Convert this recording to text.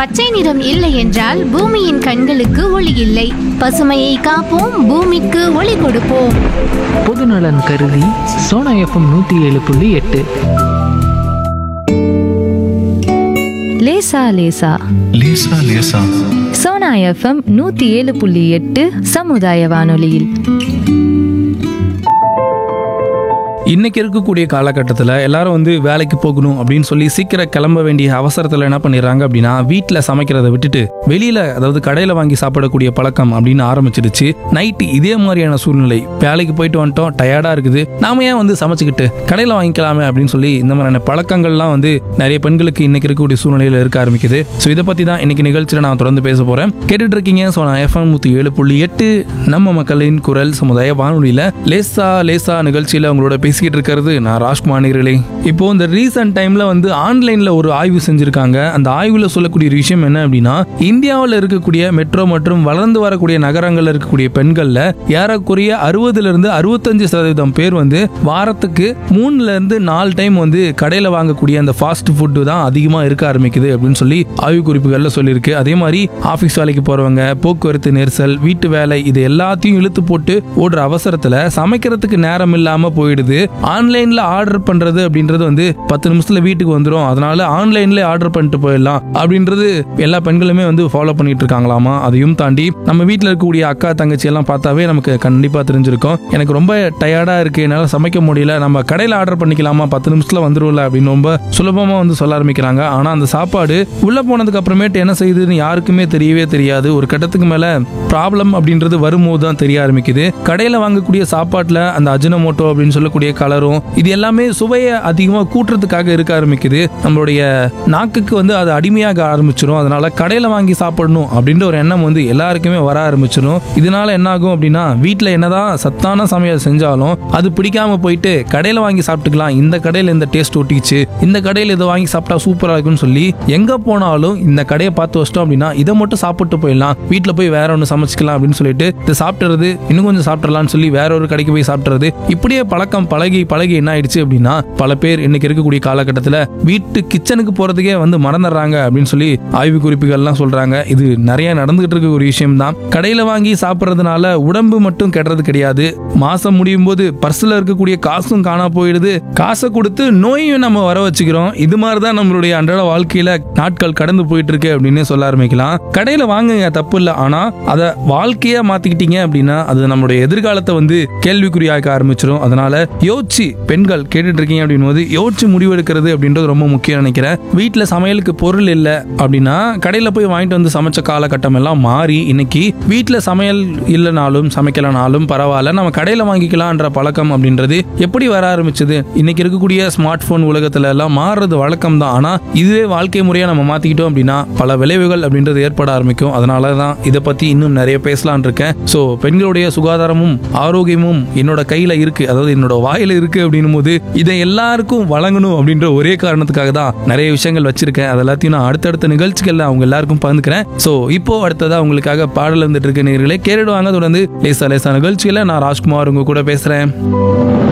பச்சை நிறம் இல்லை என்றால் பூமியின் கண்களுக்கு ஒளி இல்லை பசுமையை காப்போம் பூமிக்கு ஒளி கொடுப்போம் பொதுநலன் கருதி சோனா எஃப்எம் நூற்றி ஏழு புள்ளி எட்டு லேசா லேசா லேசா லேசா சோனா எஃப்எம் நூத்தி ஏழு புள்ளி எட்டு சமுதாய வானொலியில் இன்னைக்கு இருக்கக்கூடிய காலகட்டத்தில் எல்லாரும் வந்து வேலைக்கு போகணும் அப்படின்னு சொல்லி சீக்கிரம் கிளம்ப வேண்டிய அவசரத்தில் என்ன பண்ணிடுறாங்க அப்படின்னா வீட்டில் சமைக்கிறத விட்டுட்டு வெளியில அதாவது கடையில் வாங்கி சாப்பிடக்கூடிய பழக்கம் அப்படின்னு ஆரம்பிச்சிடுச்சு நைட்டு இதே மாதிரியான சூழ்நிலை வேலைக்கு போயிட்டு வந்துட்டோம் டயர்டாக இருக்குது நாம ஏன் வந்து சமைச்சுக்கிட்டு கடையில் வாங்கிக்கலாமே அப்படின்னு சொல்லி இந்த மாதிரியான பழக்கங்கள்லாம் வந்து நிறைய பெண்களுக்கு இன்னைக்கு இருக்கக்கூடிய சூழ்நிலையில் இருக்க ஆரம்பிக்குது ஸோ இதை பற்றி தான் இன்னைக்கு நிகழ்ச்சியில் நான் தொடர்ந்து பேச போகிறேன் கேட்டுட்டு இருக்கீங்க ஸோ நான் எஃப்எம் நூற்றி ஏழு புள்ளி எட்டு நம்ம மக்களின் குரல் சமுதாய வானொலியில் லேசா லேசா நிகழ்ச்சியில் உங்களோட பேசிக்கிட்டு இருக்கிறது நான் ராஜ்குமார் நேயர்களே இப்போ இந்த ரீசன்ட் டைம்ல வந்து ஆன்லைன்ல ஒரு ஆய்வு செஞ்சிருக்காங்க அந்த ஆய்வுல சொல்லக்கூடிய ஒரு விஷயம் என்ன அப்படின்னா இந்தியாவில் இருக்கக்கூடிய மெட்ரோ மற்றும் வளர்ந்து வரக்கூடிய நகரங்கள்ல இருக்கக்கூடிய பெண்கள்ல ஏறக்குறைய அறுபதுல இருந்து அறுபத்தஞ்சு சதவீதம் பேர் வந்து வாரத்துக்கு மூணுல இருந்து நாலு டைம் வந்து கடையில வாங்கக்கூடிய அந்த ஃபாஸ்ட் ஃபுட்டு தான் அதிகமா இருக்க ஆரம்பிக்குது அப்படின்னு சொல்லி ஆய்வு குறிப்புகள்ல சொல்லியிருக்கு அதே மாதிரி ஆபீஸ் வேலைக்கு போறவங்க போக்குவரத்து நெரிசல் வீட்டு வேலை இது எல்லாத்தையும் இழுத்து போட்டு ஓடுற அவசரத்துல சமைக்கிறதுக்கு நேரம் இல்லாம போயிடுது ஆன்லைன்ல ஆர்டர் பண்றது அப்படின்றது வந்து பத்து நிமிஷத்துல வீட்டுக்கு வந்துடும் அதனால ஆன்லைன்ல ஆர்டர் பண்ணிட்டு போயிடலாம் அப்படின்றது எல்லா பெண்களுமே வந்து ஃபாலோ பண்ணிட்டு இருக்காங்களாமா அதையும் தாண்டி நம்ம வீட்டில் இருக்கக்கூடிய அக்கா தங்கச்சி எல்லாம் பார்த்தாவே நமக்கு கண்டிப்பா தெரிஞ்சிருக்கும் எனக்கு ரொம்ப டயர்டா இருக்கு என்னால சமைக்க முடியல நம்ம கடையில ஆர்டர் பண்ணிக்கலாமா பத்து நிமிஷத்துல வந்துரும்ல அப்படின்னு ரொம்ப சுலபமா வந்து சொல்ல ஆரம்பிக்கிறாங்க ஆனா அந்த சாப்பாடு உள்ள போனதுக்கு அப்புறமேட்டு என்ன செய்யுதுன்னு யாருக்குமே தெரியவே தெரியாது ஒரு கட்டத்துக்கு மேல ப்ராப்ளம் அப்படின்றது வரும்போது தான் தெரிய ஆரம்பிக்குது கடையில வாங்கக்கூடிய சாப்பாட்டுல அந்த அஜினமோட்டோ அப்படின்னு சொல்லக்கூடிய கலரும் இது எல்லாமே சுவையை அதிகமாக கூட்டுறதுக்காக இருக்க ஆரம்பிக்குது நம்மளுடைய நாக்குக்கு வந்து அது அடிமையாக ஆரம்பிச்சிடும் அதனால கடையில வாங்கி சாப்பிடணும் அப்படின்ற ஒரு எண்ணம் வந்து எல்லாருக்குமே வர ஆரம்பிச்சிடும் இதனால என்ன ஆகும் அப்படின்னா வீட்டில் என்னதான் சத்தான சமையல் செஞ்சாலும் அது பிடிக்காம போயிட்டு கடையில வாங்கி சாப்பிட்டுக்கலாம் இந்த கடையில இந்த டேஸ்ட் ஒட்டிச்சு இந்த கடையில் இதை வாங்கி சாப்பிட்டா சூப்பரா இருக்கும்னு சொல்லி எங்க போனாலும் இந்த கடையை பார்த்து வச்சிட்டோம் அப்படின்னா இதை மட்டும் சாப்பிட்டு போயிடலாம் வீட்டில் போய் வேற ஒன்று சமைச்சிக்கலாம் அப்படின்னு சொல்லிட்டு இதை சாப்பிட்டுறது இன்னும் கொஞ்சம் சாப்பிட்றலாம்னு சொல்லி வேற ஒரு கடைக்கு போய் சாப்பிட்றது இப்படியே பழக்கம் பழகி பழகி என்ன ஆயிடுச்சு அப்படின்னா பல பேர் இன்னைக்கு இருக்கக்கூடிய காலகட்டத்தில் வீட்டு கிச்சனுக்கு போறதுக்கே வந்து மறந்துடுறாங்க அப்படின்னு சொல்லி ஆய்வு குறிப்புகள்லாம் சொல்றாங்க இது நிறைய நடந்துகிட்டு இருக்க ஒரு விஷயம் தான் கடையில வாங்கி சாப்பிட்றதுனால உடம்பு மட்டும் கெடுறது கிடையாது மாசம் முடியும் போது பர்ஸ்ல இருக்கக்கூடிய காசும் காணா போயிடுது காசை கொடுத்து நோயும் நம்ம வர வச்சுக்கிறோம் இது மாதிரி தான் நம்மளுடைய அன்றாட வாழ்க்கையில நாட்கள் கடந்து போயிட்டு இருக்கு அப்படின்னு சொல்ல ஆரம்பிக்கலாம் கடையில வாங்குங்க தப்பு இல்லை ஆனா அதை வாழ்க்கையா மாத்திக்கிட்டீங்க அப்படின்னா அது நம்மளுடைய எதிர்காலத்தை வந்து கேள்விக்குறியாக்க ஆரம்பிச்சிடும் அதனால யோசிச்சு பெண்கள் கேட்டுட்டு இருக்கீங்க அப்படின் போது யோசிச்சு முடிவெடுக்கிறது அப்படின்றது ரொம்ப முக்கியம் நினைக்கிறேன் வீட்டில் சமையலுக்கு பொருள் இல்லை அப்படின்னா கடையில் போய் வாங்கிட்டு வந்து சமைச்ச காலகட்டம் எல்லாம் மாறி இன்னைக்கு வீட்டில் சமையல் இல்லைனாலும் சமைக்கலனாலும் பரவாயில்ல நம்ம கடையில் வாங்கிக்கலாம்ன்ற பழக்கம் அப்படின்றது எப்படி வர ஆரம்பிச்சது இன்னைக்கு இருக்கக்கூடிய ஸ்மார்ட் போன் உலகத்துல எல்லாம் மாறுறது வழக்கம் தான் ஆனா இதுவே வாழ்க்கை முறையா நம்ம மாத்திக்கிட்டோம் அப்படின்னா பல விளைவுகள் அப்படின்றது ஏற்பட ஆரம்பிக்கும் அதனால தான் இதை பத்தி இன்னும் நிறைய பேசலாம்னு இருக்கேன் ஸோ பெண்களுடைய சுகாதாரமும் ஆரோக்கியமும் என்னோட கையில இருக்கு அதாவது என்னோட வாயில இருக்கு அப்படின்னும் போது இதை எல்லாருக்கும் வழங்கணும் அப்படின்ற ஒரே காரணத்துக்காக தான் நிறைய விஷயங்கள் வச்சிருக்கேன் அது எல்லாத்தையும் நான் அடுத்தடுத்த நிகழ்ச்சிகள்ல அவங்க எல்லாருக்கும் பகிர்ந்துக்கிறேன் ஸோ இப்போ அடுத்ததா உங்களுக்காக பாடல் வந்துட்டு இருக்க நேர்களே கேட்டுடுவாங்க தொடர்ந்து லேசா லேசா நிகழ்ச்சியில நான் ராஜ்குமார் உங்க கூட பேசுறேன்